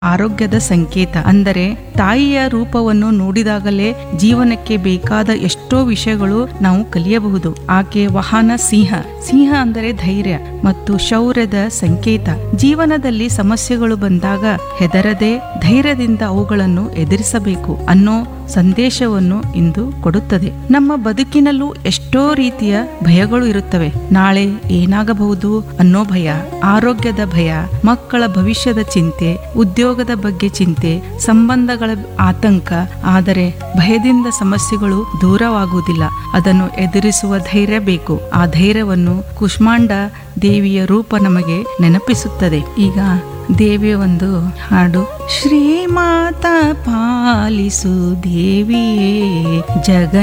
ಆರೋಗ್ಯದ ಸಂಕೇತ ಅಂದರೆ ತಾಯಿಯ ರೂಪವನ್ನು ನೋಡಿದಾಗಲೇ ಜೀವನಕ್ಕೆ ಬೇಕಾದ ಎಷ್ಟೋ ವಿಷಯಗಳು ನಾವು ಕಲಿಯಬಹುದು ಆಕೆ ವಾಹನ ಸಿಂಹ ಸಿಂಹ ಅಂದರೆ ಧೈರ್ಯ ಮತ್ತು ಶೌರ್ಯದ ಸಂಕೇತ ಜೀವನದಲ್ಲಿ ಸಮಸ್ಯೆಗಳು ಬಂದಾಗ ಹೆದರದೆ ಧೈರ್ಯದಿಂದ ಅವುಗಳನ್ನು ಎದುರಿಸಬೇಕು ಅನ್ನೋ ಸಂದೇಶವನ್ನು ಇಂದು ಕೊಡುತ್ತದೆ ನಮ್ಮ ಬದುಕಿನಲ್ಲೂ ಎಷ್ಟೋ ರೀತಿಯ ಭಯಗಳು ಇರುತ್ತವೆ ನಾಳೆ ಏನಾಗಬಹುದು ಅನ್ನೋ ಭಯ ಆರೋಗ್ಯದ ಭಯ ಮಕ್ಕಳ ಭವಿಷ್ಯದ ಚಿಂತೆ ಉದ್ಯೋಗದ ಬಗ್ಗೆ ಚಿಂತೆ ಸಂಬಂಧಗಳ ಆತಂಕ ಆದರೆ ಭಯದಿಂದ ಸಮಸ್ಯೆಗಳು ದೂರವಾಗುವುದಿಲ್ಲ ಅದನ್ನು ಎದುರಿಸುವ ಧೈರ್ಯ ಬೇಕು ಆ ಧೈರ್ಯವನ್ನು ಕುಷ್ಮಾಂಡ ದೇವಿಯ ರೂಪ ನಮಗೆ ನೆನಪಿಸುತ್ತದೆ ಈಗ ದೇವಿಯ ಒಂದು ಹಾಡು ಶ್ರೀಮಾತ ಪಾಲಿಸು ದೇವಿಯೇ ಜಗ